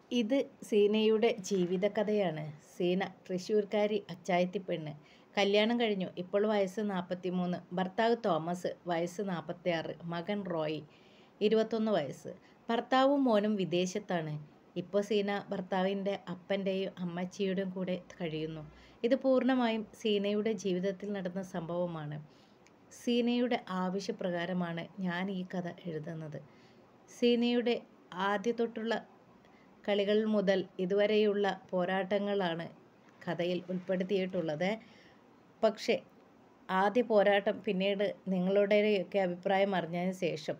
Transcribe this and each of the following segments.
ഇത് സീനയുടെ ജീവിതകഥയാണ്. സീന തൃശ്ശൂർക്കാരി അച്ചായത്തിപ്പെണ്ണ്. കല്യാണം കഴിഞ്ഞു. ഇപ്പോൾ വയസ്സ് നാൽപ്പത്തിമൂന്ന്. ഭർത്താവ് തോമസ്. വയസ്സ് നാൽപ്പത്തിയാറ്. മകൻ റോയ്. ഇരുപത്തൊന്ന് വയസ്സ്. ഭർത്താവും മോനും വിദേശത്താണ്. ഇപ്പോൾ സീന ഭർത്താവിൻ്റെ അപ്പൻ്റെയും അമ്മച്ചിയുടെയും കൂടെ കഴിയുന്നു. ഇത് പൂർണ്ണമായും സീനയുടെ ജീവിതത്തിൽ നടന്ന സംഭവമാണ്. സീനയുടെ ആവശ്യപ്രകാരമാണ് ഞാൻ ഈ കഥ എഴുതുന്നത്. സീനയുടെ ആദ്യംതൊട്ടുള്ള കളികൾ മുതൽ ഇതുവരെയുള്ള പോരാട്ടങ്ങളാണ് കഥയിൽ ഉൾപ്പെടുത്തിയിട്ടുള്ളത്. പക്ഷേ ആദ്യ പോരാട്ടം പിന്നീട് നിങ്ങളുടെയൊക്കെ അഭിപ്രായം അറിഞ്ഞതിന് ശേഷം.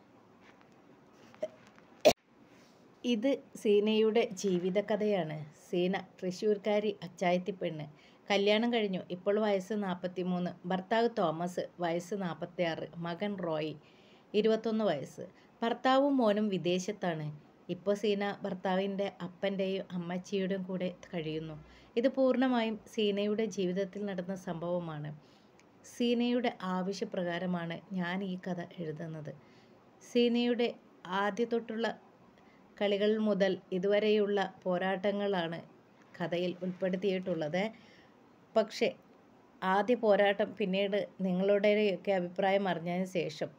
ഇത് സീനയുടെ ജീവിതകഥയാണ്. സീന തൃശ്ശൂർക്കാരി അച്ചായത്തിപ്പെണ്ണ്. കല്യാണം കഴിഞ്ഞു. ഇപ്പോൾ വയസ്സ് നാൽപ്പത്തിമൂന്ന്. ഭർത്താവ് തോമസ്. വയസ്സ് നാൽപ്പത്തിയാറ്. മകൻ റോയ്. ഇരുപത്തൊന്ന് വയസ്സ്. ഭർത്താവും മോനും വിദേശത്താണ്. ഇപ്പോൾ സീന ഭർത്താവിൻ്റെ അപ്പൻ്റെയും അമ്മച്ചിയുടെയും കൂടെ കഴിയുന്നു. ഇത് പൂർണ്ണമായും സീനയുടെ ജീവിതത്തിൽ നടന്ന സംഭവമാണ്. സീനയുടെ ആവശ്യപ്രകാരമാണ് ഞാൻ ഈ കഥ എഴുതുന്നത്. സീനയുടെ ആദ്യംതൊട്ടുള്ള കളികൾ മുതൽ ഇതുവരെയുള്ള പോരാട്ടങ്ങളാണ് കഥയിൽ ഉൾപ്പെടുത്തിയിട്ടുള്ളത്. പക്ഷേ ആദ്യ പോരാട്ടം പിന്നീട് നിങ്ങളുടെയൊക്കെ അഭിപ്രായം അറിഞ്ഞതിന് ശേഷം.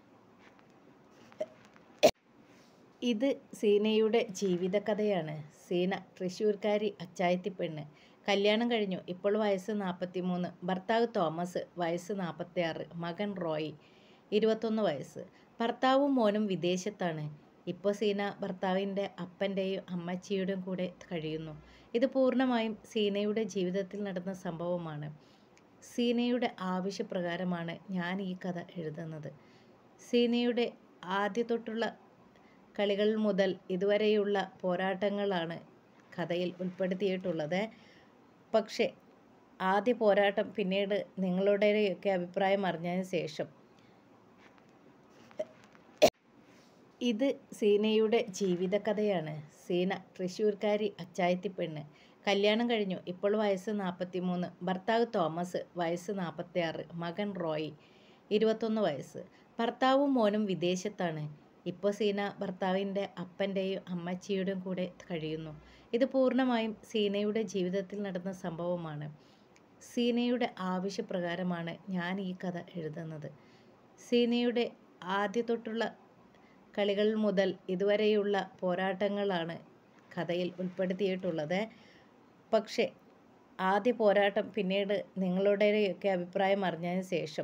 ഇത് സീനയുടെ ജീവിതകഥയാണ്. സീന തൃശ്ശൂർക്കാരി അച്ചായത്തിപ്പെണ്ണ്. കല്യാണം കഴിഞ്ഞു. ഇപ്പോൾ വയസ്സ് നാൽപ്പത്തിമൂന്ന്. ഭർത്താവ് തോമസ്. വയസ്സ് നാൽപ്പത്തിയാറ്. മകൻ റോയ്. ഇരുപത്തൊന്ന് വയസ്സ്. ഭർത്താവും മോനും വിദേശത്താണ്. ഇപ്പോൾ സീന ഭർത്താവിൻ്റെ അപ്പൻ്റെയും അമ്മച്ചിയുടെയും കൂടെ കഴിയുന്നു. ഇത് പൂർണ്ണമായും സീനയുടെ ജീവിതത്തിൽ നടന്ന സംഭവമാണ്. സീനയുടെ ആവശ്യപ്രകാരമാണ് ഞാൻ ഈ കഥ എഴുതുന്നത്. സീനയുടെ ആദ്യംതൊട്ടുള്ള കളികൾ മുതൽ ഇതുവരെയുള്ള പോരാട്ടങ്ങളാണ് കഥയിൽ ഉൾപ്പെടുത്തിയിട്ടുള്ളത്. പക്ഷേ ആദ്യ പോരാട്ടം പിന്നീട് നിങ്ങളുടെയൊക്കെ അഭിപ്രായം അറിഞ്ഞതിന് ശേഷം. ഇത് സീനയുടെ ജീവിതകഥയാണ്. സീന തൃശ്ശൂർക്കാരി അച്ചായത്തിപ്പെണ്ണ്. കല്യാണം കഴിഞ്ഞു. ഇപ്പോൾ വയസ്സ് നാൽപ്പത്തിമൂന്ന്. ഭർത്താവ് തോമസ്. വയസ്സ് നാൽപ്പത്തിയാറ്. മകൻ റോയ്. ഇരുപത്തൊന്ന് വയസ്സ്. ഭർത്താവും മോനും വിദേശത്താണ്. ഇപ്പോൾ സീന ഭർത്താവിൻ്റെ അപ്പൻ്റെയും അമ്മച്ചിയുടെയും കൂടെ കഴിയുന്നു. ഇത് പൂർണ്ണമായും സീനയുടെ ജീവിതത്തിൽ നടന്ന സംഭവമാണ്. സീനയുടെ ആവശ്യപ്രകാരമാണ് ഞാൻ ഈ കഥ എഴുതുന്നത്. സീനയുടെ ആദ്യംതൊട്ടുള്ള കളികൾ മുതൽ ഇതുവരെയുള്ള പോരാട്ടങ്ങളാണ് കഥയിൽ ഉൾപ്പെടുത്തിയിട്ടുള്ളത്. പക്ഷേ ആദ്യ പോരാട്ടം പിന്നീട് നിങ്ങളുടെയൊക്കെ അഭിപ്രായം അറിഞ്ഞതിന് ശേഷം.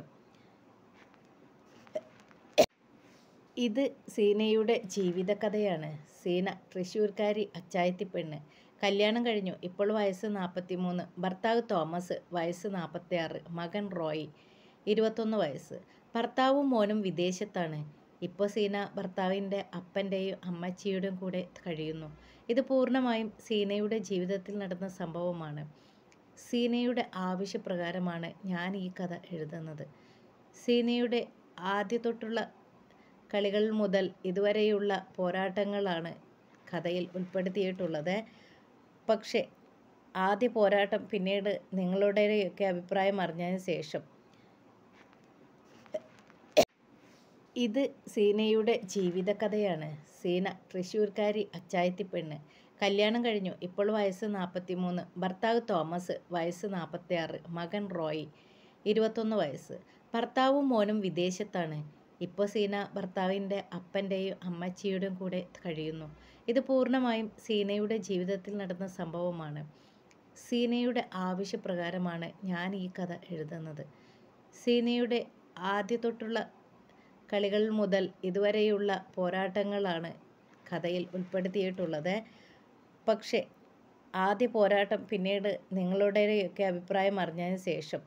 ഇത് സീനയുടെ ജീവിതകഥയാണ്. സീന തൃശ്ശൂർക്കാരി അച്ചായത്തിപ്പെണ്ണ്. കല്യാണം കഴിഞ്ഞു. ഇപ്പോൾ വയസ്സ് നാൽപ്പത്തിമൂന്ന്. ഭർത്താവ് തോമസ്. വയസ്സ് നാൽപ്പത്തിയാറ്. മകൻ റോയ്. ഇരുപത്തൊന്ന് വയസ്സ്. ഭർത്താവും മോനും വിദേശത്താണ്. ഇപ്പോൾ സീന ഭർത്താവിൻ്റെ അപ്പൻ്റെയും അമ്മച്ചിയുടെയും കൂടെ കഴിയുന്നു. ഇത് പൂർണ്ണമായും സീനയുടെ ജീവിതത്തിൽ നടന്ന സംഭവമാണ്. സീനയുടെ ആവശ്യപ്രകാരമാണ് ഞാൻ ഈ കഥ എഴുതുന്നത്. സീനയുടെ ആദ്യംതൊട്ടുള്ള കളികൾ മുതൽ ഇതുവരെയുള്ള പോരാട്ടങ്ങളാണ് കഥയിൽ ഉൾപ്പെടുത്തിയിട്ടുള്ളത്. പക്ഷേ ആദ്യ പോരാട്ടം പിന്നീട് നിങ്ങളുടെയൊക്കെ അഭിപ്രായം അറിഞ്ഞതിന് ശേഷം. ഇത് സീനയുടെ ജീവിതകഥയാണ്. സീന തൃശ്ശൂർക്കാരി അച്ചായത്തിപ്പെണ്ണ്. കല്യാണം കഴിഞ്ഞു. ഇപ്പോൾ വയസ്സ് നാൽപ്പത്തിമൂന്ന്. ഭർത്താവ് തോമസ്. വയസ്സ് നാൽപ്പത്തിയാറ്. മകൻ റോയ്. ഇരുപത്തൊന്ന് വയസ്സ്. ഭർത്താവും മോനും വിദേശത്താണ്. ഇപ്പോൾ സീന ഭർത്താവിൻ്റെ അപ്പൻ്റെയും അമ്മച്ചിയുടെയും കൂടെ കഴിയുന്നു. ഇത് പൂർണ്ണമായും സീനയുടെ ജീവിതത്തിൽ നടന്ന സംഭവമാണ്. സീനയുടെ ആവശ്യപ്രകാരമാണ് ഞാൻ ഈ കഥ എഴുതുന്നത്. സീനയുടെ ആദ്യംതൊട്ടുള്ള കളികൾ മുതൽ ഇതുവരെയുള്ള പോരാട്ടങ്ങളാണ് കഥയിൽ ഉൾപ്പെടുത്തിയിട്ടുള്ളത്. പക്ഷേ ആദ്യ പോരാട്ടം പിന്നീട് നിങ്ങളുടെയൊക്കെ അഭിപ്രായം അറിഞ്ഞതിന് ശേഷം.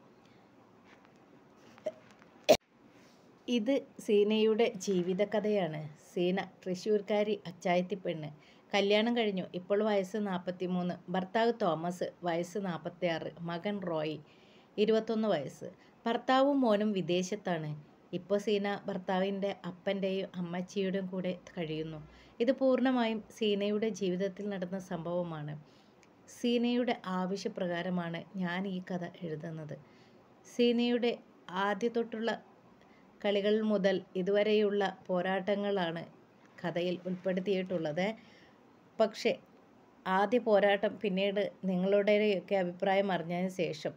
ഇത് സീനയുടെ ജീവിതകഥയാണ്. സീന തൃശ്ശൂർക്കാരി അച്ചായത്തിപ്പെണ്ണ്. കല്യാണം കഴിഞ്ഞു. ഇപ്പോൾ വയസ്സ് നാൽപ്പത്തിമൂന്ന്. ഭർത്താവ് തോമസ്. വയസ്സ് നാൽപ്പത്തിയാറ്. മകൻ റോയ്. ഇരുപത്തൊന്ന് വയസ്സ്. ഭർത്താവും മോനും വിദേശത്താണ്. ഇപ്പോൾ സീന ഭർത്താവിൻ്റെ അപ്പൻ്റെയും അമ്മച്ചിയുടെയും കൂടെ കഴിയുന്നു. ഇത് പൂർണ്ണമായും സീനയുടെ ജീവിതത്തിൽ നടന്ന സംഭവമാണ്. സീനയുടെ ആവശ്യപ്രകാരമാണ് ഞാൻ ഈ കഥ എഴുതുന്നത്. സീനയുടെ ആദ്യംതൊട്ടുള്ള കളികൾ മുതൽ ഇതുവരെയുള്ള പോരാട്ടങ്ങളാണ് കഥയിൽ ഉൾപ്പെടുത്തിയിട്ടുള്ളത്. പക്ഷേ ആദ്യ പോരാട്ടം പിന്നീട് നിങ്ങളുടെയൊക്കെ അഭിപ്രായം അറിഞ്ഞതിന് ശേഷം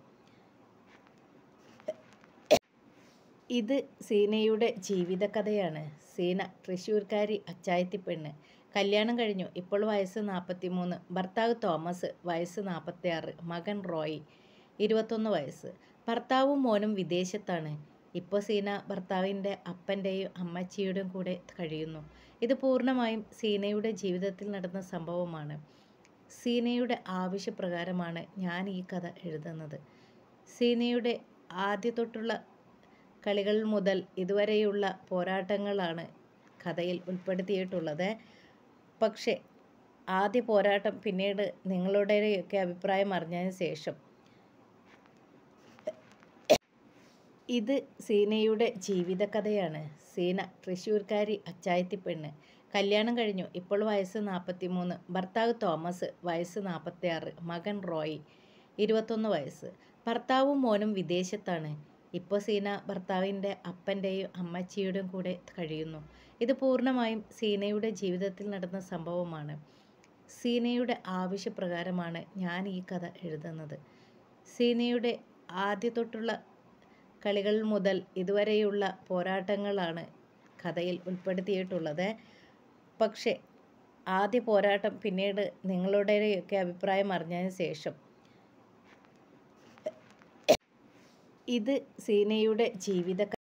ഇത് സീനയുടെ ജീവിതകഥയാണ് സീന തൃശ്ശൂർക്കാരി അച്ചായത്തി പെണ്ണ് കല്യാണം കഴിഞ്ഞു ഇപ്പോൾ വയസ്സ് നാൽപ്പത്തി മൂന്ന് ഭർത്താവ് തോമസ് വയസ്സ് നാൽപ്പത്തി ആറ് മകൻ റോയ് ഇരുപത്തൊന്ന് വയസ്സ് ഭർത്താവും മോനും വിദേശത്താണ് ഇപ്പോൾ സീന ഭർത്താവിൻ്റെ അപ്പൻ്റെയും അമ്മച്ചിയുടെയും കൂടെ കഴിയുന്നു ഇത് പൂർണ്ണമായും സീനയുടെ ജീവിതത്തിൽ നടന്ന സംഭവമാണ് സീനയുടെ ആവശ്യപ്രകാരമാണ് ഞാൻ ഈ കഥ എഴുതുന്നത് സീനയുടെ ആദ്യ തൊട്ടുള്ള കളികൾ മുതൽ ഇതുവരെയുള്ള പോരാട്ടങ്ങളാണ് കഥയിൽ ഉൾപ്പെടുത്തിയിട്ടുള്ളത് പക്ഷേ ആദ്യ പോരാട്ടം പിന്നീട് നിങ്ങളുടെയൊക്കെ അഭിപ്രായം അറിഞ്ഞതിന് ശേഷം ഇത് സീനയുടെ ജീവിതകഥയാണ് സീന തൃശ്ശൂർക്കാരി അച്ചായത്തി പെണ്ണ് കല്യാണം കഴിഞ്ഞു ഇപ്പോൾ വയസ്സ് നാൽപ്പത്തി മൂന്ന് ഭർത്താവ് തോമസ് വയസ്സ് നാൽപ്പത്തി ആറ് മകൻ റോയ് ഇരുപത്തൊന്ന് വയസ്സ് ഭർത്താവും മോനും വിദേശത്താണ് ഇപ്പോൾ സീന ഭർത്താവിൻ്റെ അപ്പൻ്റെയും അമ്മച്ചിയുടെയും കൂടെ കഴിയുന്നു ഇത് പൂർണ്ണമായും സീനയുടെ ജീവിതത്തിൽ നടന്ന സംഭവമാണ് സീനയുടെ ആവശ്യപ്രകാരമാണ് ഞാൻ ഈ കഥ എഴുതുന്നത് സീനയുടെ ആദ്യ തൊട്ടുള്ള കളികൾ മുതൽ ഇതുവരെയുള്ള പോരാട്ടങ്ങളാണ് കഥയിൽ ഉൾപ്പെടുത്തിയിട്ടുള്ളത് പക്ഷേ ആദ്യ പോരാട്ടം പിന്നീട് നിങ്ങളുടെയൊക്കെ അഭിപ്രായം അറിഞ്ഞതിന് ശേഷം ഇത് സീനയുടെ ജീവിത